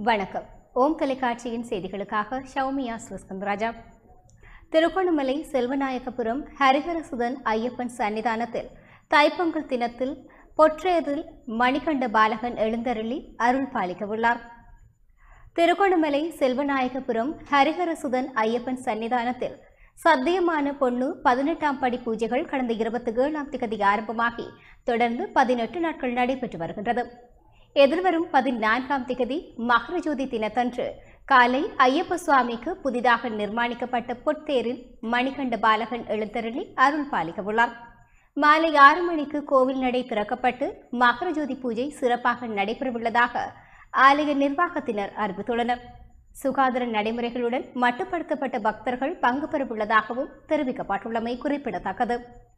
வணக்கம் ஓம் தொலைக்காட்சியின் செய்திகளுக்காக ஷவுமியா சுஸ்கந்தராஜா திருகோணமலை செல்வநாயகபுரம் ஹரிஹரசுதன் ஐயப்பன் சன்னிதானத்தில் தைப்பொங்கல் தினத்தில் பொற்றையதில் மணிகண்ட பாலகன் எழுந்தருளி அருள் பாலிக்கவுள்ளார் திருகோணமலை செல்வநாயகபுரம் ஹரிஹரசுதன் ஐயப்பன் சன்னிதானத்தில் சத்தியமான பொண்ணு பதினெட்டாம் படி பூஜைகள் கடந்த இருபத்தி ஏழாம் திகதி ஆரம்பமாகி தொடர்ந்து பதினெட்டு நாட்கள் நடைபெற்று வருகின்றது எதிர்வரும் பதினான்காம் திகதி மகரஜோதி தினத்தன்று காலை ஐயப்ப சுவாமிக்கு புதிதாக நிர்மாணிக்கப்பட்ட பொற்தேரில் மணிகண்ட பாலகன் எழுந்தருளி அருள் பாலிக்கவுள்ளார் மாலை ஆறு மணிக்கு கோவில் நடை திறக்கப்பட்டு மகரஜோதி பூஜை சிறப்பாக நடைபெறவுள்ளதாக ஆலய நிர்வாகத்தினர் அறிவித்துள்ளனர் சுகாதார நடைமுறைகளுடன் மட்டுப்படுத்தப்பட்ட பக்தர்கள் பங்கு பெறவுள்ளதாகவும் தெரிவிக்கப்பட்டுள்ளமை குறிப்பிடத்தக்கது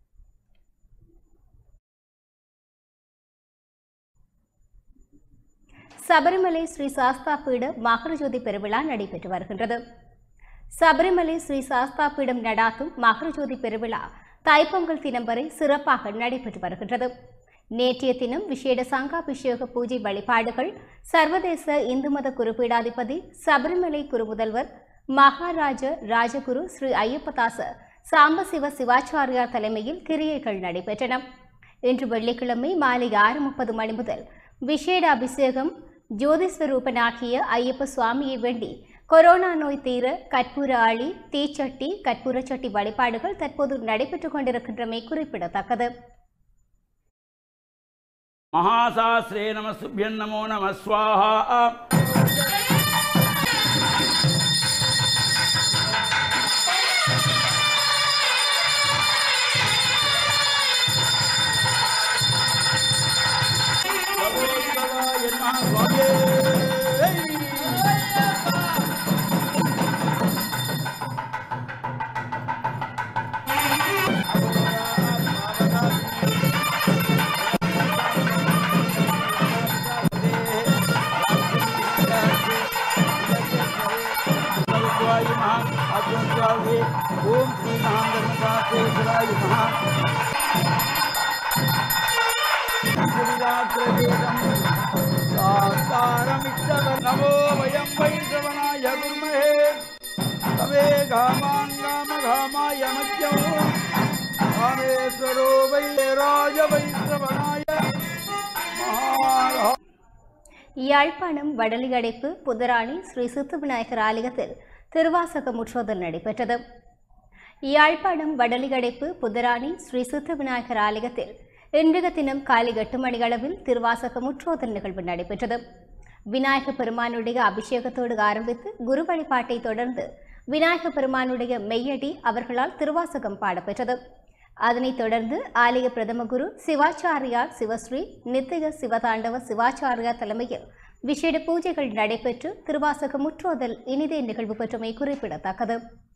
சபரிமலை ஸ்ரீ சாஸ்தா பீட மகரஜோதி பெருவிழா நடைபெற்று வருகின்றது சபரிமலை ஸ்ரீ சாஸ்தா பீடம் நடாத்தும் மகரஜோதி பெருவிழா தைப்பொங்கல் தினம் வரை சிறப்பாக நடைபெற்று வருகின்றது நேற்றைய தினம் விசேட சங்காபிஷேக பூஜை வழிபாடுகள் சர்வதேச இந்து மத குருபீடாதிபதி சபரிமலை குருமுதல்வர் மகாராஜ ராஜகுரு ஸ்ரீ ஐயப்பதாச சாம்பசிவ சிவாச்சாரியா தலைமையில் கிரியைகள் நடைபெற்றன இன்று வெள்ளிக்கிழமை மாலை ஆறு முப்பது மணி முதல் விசேட அபிஷேகம் ஜோதிஸ்வரூபனாகிய ஐயப்ப சுவாமியை வேண்டி கொரோனா நோய் தீர கற்பூர ஆளி தீச்சட்டி கற்பூர சட்டி வழிபாடுகள் தற்போது நடைபெற்றுக் கொண்டிருக்கின்றமை குறிப்பிடத்தக்கது महाशास्त्रे नमस्तुभ्यं नमो नमः स्वाहा ஓம் ஸ்ரீ மகாந்தர்மதாசேஸ்வராய மகா नमो वयं वै श्रवणाय कुर्महे तवे घामान् घामघामाय मह्यौ कामेश्वरो वै राज वै श्रवणाय महारः யாழ்ப்பாணம் வடலியடைப்பு புதராணி ஸ்ரீ சித்து விநாயகர் ஆலயத்தில் திருவாசக முற்றோதல் நடைபெற்றது யாழ்ப்பாணம் வடலியடைப்பு புதராணி ஸ்ரீ சித்து விநாயகர் ஆலயத்தில் இன்றைய தினம் காலை எட்டு மணியளவில் திருவாசக முற்றோதல் நிகழ்வு நடைபெற்றது விநாயக பெருமானுடைய அபிஷேகத்தோடு ஆரம்பித்து குரு வழிபாட்டை தொடர்ந்து விநாயக பெருமானுடைய மெய்யடி அவர்களால் திருவாசகம் பாடப்பெற்றது அதனைத் தொடர்ந்து ஆலய பிரதம குரு சிவாச்சாரியார் சிவஸ்ரீ நித்திய சிவதாண்டவ சிவாச்சாரியார் தலைமையில் விசேட பூஜைகள் நடைபெற்று திருவாசக முற்றோதல் இனிதே நிகழ்வு பெற்றமை குறிப்பிடத்தக்கது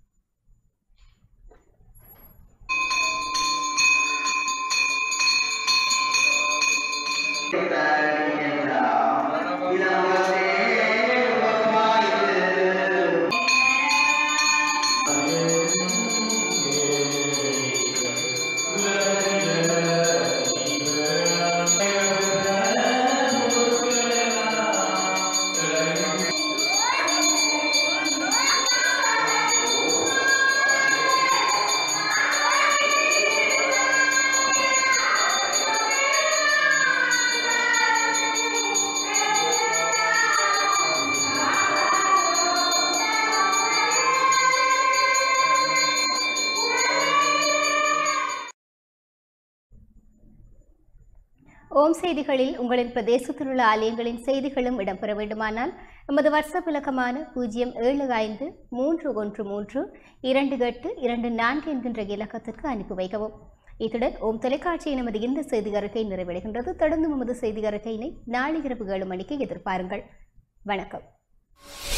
ஓம் செய்திகளில் உங்களின் பிரதேசத்தில் உள்ள ஆலயங்களின் செய்திகளும் இடம்பெற வேண்டுமானால் எமது வாட்ஸ்அப் இலக்கமான பூஜ்ஜியம் ஏழு ஐந்து மூன்று ஒன்று மூன்று இரண்டு எட்டு இரண்டு நான்கு என்கின்ற இலக்கத்திற்கு அனுப்பி வைக்கவும் இத்துடன் ஓம் தொலைக்காட்சியின் நமது இந்த செய்தி அறிக்கை நிறைவடைகின்றது தொடர்ந்து நமது செய்தி அறிக்கையினை நாளை இரவு ஏழு மணிக்கு எதிர்பாருங்கள் வணக்கம்